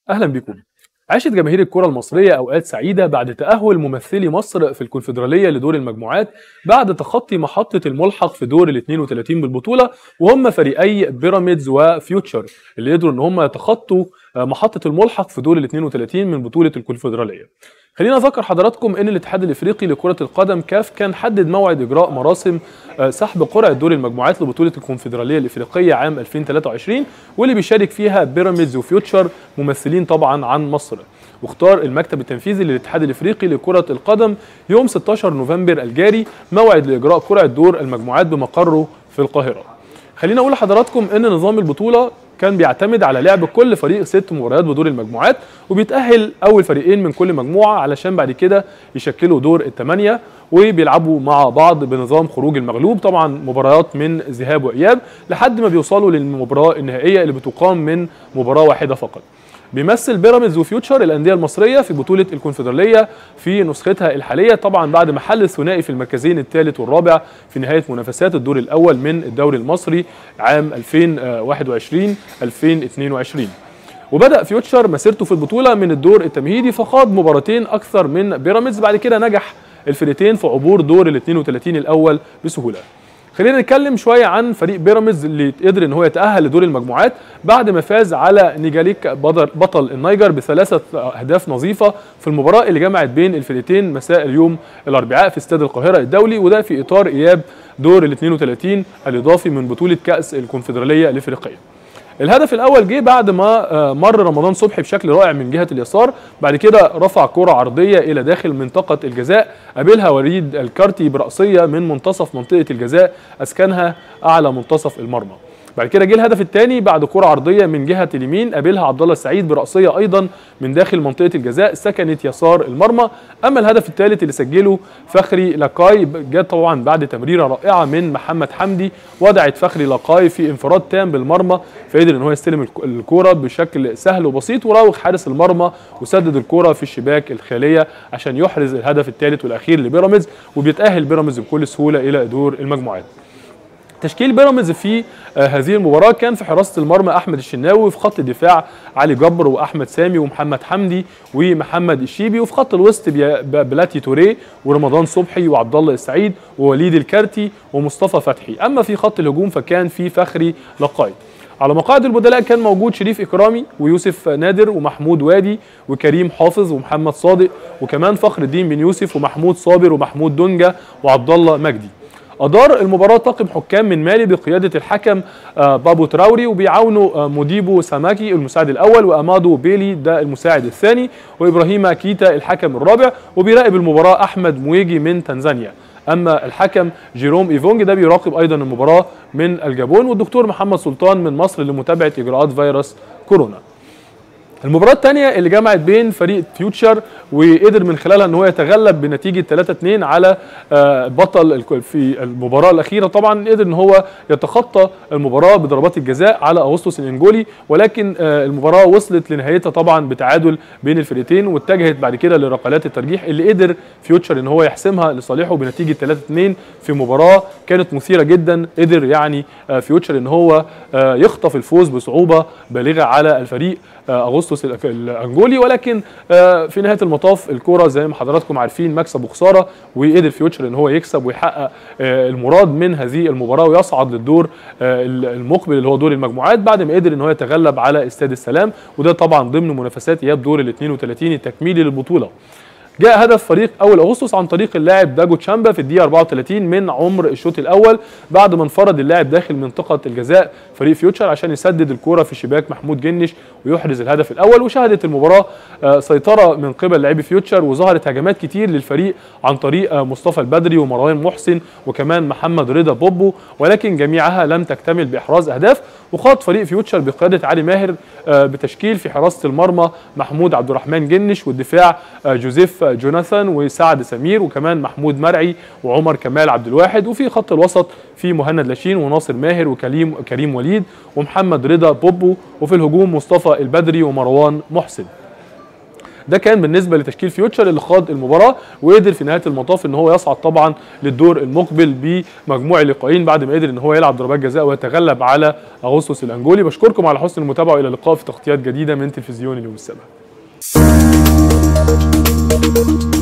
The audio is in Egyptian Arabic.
اهلا بكم عاشت جماهير الكرة المصرية أوقات سعيدة بعد تأهل ممثلي مصر في الكونفدرالية لدور المجموعات بعد تخطي محطة الملحق في دور ال 32 بالبطولة وهم فريقي بيراميدز وفيوتشر اللي قدروا إن هم يتخطوا محطة الملحق في دور ال 32 من بطولة الكونفدرالية. خلينا أذكر حضراتكم إن الاتحاد الإفريقي لكرة القدم كاف كان حدد موعد إجراء مراسم سحب قرعة دور المجموعات لبطولة الكونفدرالية الإفريقية عام 2023 واللي بيشارك فيها بيراميدز وفيوتشر ممثلين طبعا عن مصر. واختار المكتب التنفيذي للاتحاد الافريقي لكره القدم يوم 16 نوفمبر الجاري موعد لاجراء قرعه دور المجموعات بمقره في القاهره. خلينا اقول لحضراتكم ان نظام البطوله كان بيعتمد على لعب كل فريق ست مباريات بدور المجموعات وبيتأهل أول فريقين من كل مجموعة علشان بعد كده يشكلوا دور الثمانية وبيلعبوا مع بعض بنظام خروج المغلوب طبعا مباريات من ذهاب وإياب لحد ما بيوصلوا للمباراة النهائية اللي بتقام من مباراة واحدة فقط. بيمثل بيراميدز وفيوتشر الانديه المصريه في بطوله الكونفدراليه في نسختها الحاليه طبعا بعد ما حل الثنائي في المركزين الثالث والرابع في نهايه منافسات الدور الاول من الدوري المصري عام 2021 2022 وبدا فيوتشر مسيرته في البطوله من الدور التمهيدي فخاض مباراتين اكثر من بيراميدز بعد كده نجح الفريقين في عبور دور ال 32 الاول بسهوله خلينا نتكلم شويه عن فريق بيراميدز اللي قدر ان هو يتاهل لدور المجموعات بعد ما فاز على نيجاليك بطل النيجر بثلاثه اهداف نظيفه في المباراه اللي جمعت بين الفريقين مساء اليوم الاربعاء في استاد القاهره الدولي وده في اطار اياب دور ال 32 الاضافي من بطوله كاس الكونفدراليه الافريقيه. الهدف الاول جه بعد ما مر رمضان صبحي بشكل رائع من جهه اليسار بعد كده رفع كره عرضيه الى داخل منطقه الجزاء قابلها وليد الكارتي براسيه من منتصف منطقه الجزاء اسكنها اعلى منتصف المرمى بعد كده جه الهدف الثاني بعد كره عرضيه من جهه اليمين قابلها عبد الله السعيد براسيه ايضا من داخل منطقه الجزاء سكنت يسار المرمى اما الهدف الثالث اللي سجله فخري لاكاي جاء طبعا بعد تمريره رائعه من محمد حمدي وضعت فخري لاكاي في انفراد تام بالمرمى فقدر ان هو يستلم الكوره بشكل سهل وبسيط وراوغ حارس المرمى وسدد الكوره في الشباك الخاليه عشان يحرز الهدف الثالث والاخير لبيراميدز وبيتاهل بيراميدز بكل سهوله الى دور المجموعات تشكيل بيراميدز في آه هذه المباراه كان في حراسه المرمى احمد الشناوي في خط الدفاع علي جبر واحمد سامي ومحمد حمدي ومحمد الشيبي وفي خط الوسط بلاتي توريه ورمضان صبحي وعبد الله السعيد ووليد الكارتي ومصطفى فتحي اما في خط الهجوم فكان في فخري لقايد على مقاعد البدلاء كان موجود شريف اكرامي ويوسف نادر ومحمود وادي وكريم حافظ ومحمد صادق وكمان فخر الدين بن يوسف ومحمود صابر ومحمود دنجا وعبد الله مجدي أدار المباراة طاقم حكام من مالي بقيادة الحكم بابو تراوري وبيعاونوا موديبو ساماكي المساعد الأول وأمادو بيلي ده المساعد الثاني وإبراهيم كيتا الحكم الرابع وبيراقب المباراة أحمد مويجي من تنزانيا اما الحكم جيروم ايفونج ده بيراقب ايضا المباراه من الجابون والدكتور محمد سلطان من مصر لمتابعه اجراءات فيروس كورونا المباراة الثانية اللي جمعت بين فريق فيوتشر وقدر من خلالها ان هو يتغلب بنتيجة 3-2 على بطل في المباراة الأخيرة طبعا قدر ان هو يتخطى المباراة بضربات الجزاء على أغسطس الإنجولي ولكن المباراة وصلت لنهايتها طبعا بتعادل بين الفريقين واتجهت بعد كده لركلات الترجيح اللي قدر فيوتشر ان هو يحسمها لصالحه بنتيجة 3-2 في مباراة كانت مثيرة جدا قدر يعني فيوتشر ان هو يخطف الفوز بصعوبة بالغة على الفريق اغسطس الانجولي ولكن في نهايه المطاف الكوره زي ما حضراتكم عارفين مكسب وخساره وقدر فيوتشر ان هو يكسب ويحقق المراد من هذه المباراه ويصعد للدور المقبل اللي هو دور المجموعات بعد ما قدر ان هو يتغلب على استاد السلام وده طبعا ضمن منافسات اياب دور ال 32 التكميلي للبطوله جاء هدف فريق اول اغسطس عن طريق اللاعب داجو تشامبا في الدقيقه 34 من عمر الشوط الاول بعد ما انفرد اللاعب داخل منطقه الجزاء فريق فيوتشر عشان يسدد الكوره في شباك محمود جنش ويحرز الهدف الاول وشهدت المباراه سيطره من قبل لاعبي فيوتشر وظهرت هجمات كتير للفريق عن طريق مصطفى البدري ومروان محسن وكمان محمد رضا بوبو ولكن جميعها لم تكتمل باحراز اهداف وخاض فريق فيوتشر بقياده علي ماهر بتشكيل في حراسه المرمى محمود عبد الرحمن جنش والدفاع جوزيف جوناثان وسعد سمير وكمان محمود مرعي وعمر كمال عبد الواحد وفي خط الوسط في مهند لاشين وناصر ماهر وكريم كريم وليد ومحمد رضا بوبو وفي الهجوم مصطفى البدري ومروان محسن ده كان بالنسبه لتشكيل فيوتشر اللي خاض المباراه وقدر في نهايه المطاف ان هو يصعد طبعا للدور المقبل بمجموع لقاءين بعد ما قدر ان هو يلعب ضربات جزاء ويتغلب على اغسطس الانجولي بشكركم على حسن المتابعه والى اللقاء في تغطيات جديده من تلفزيون اليوم السابع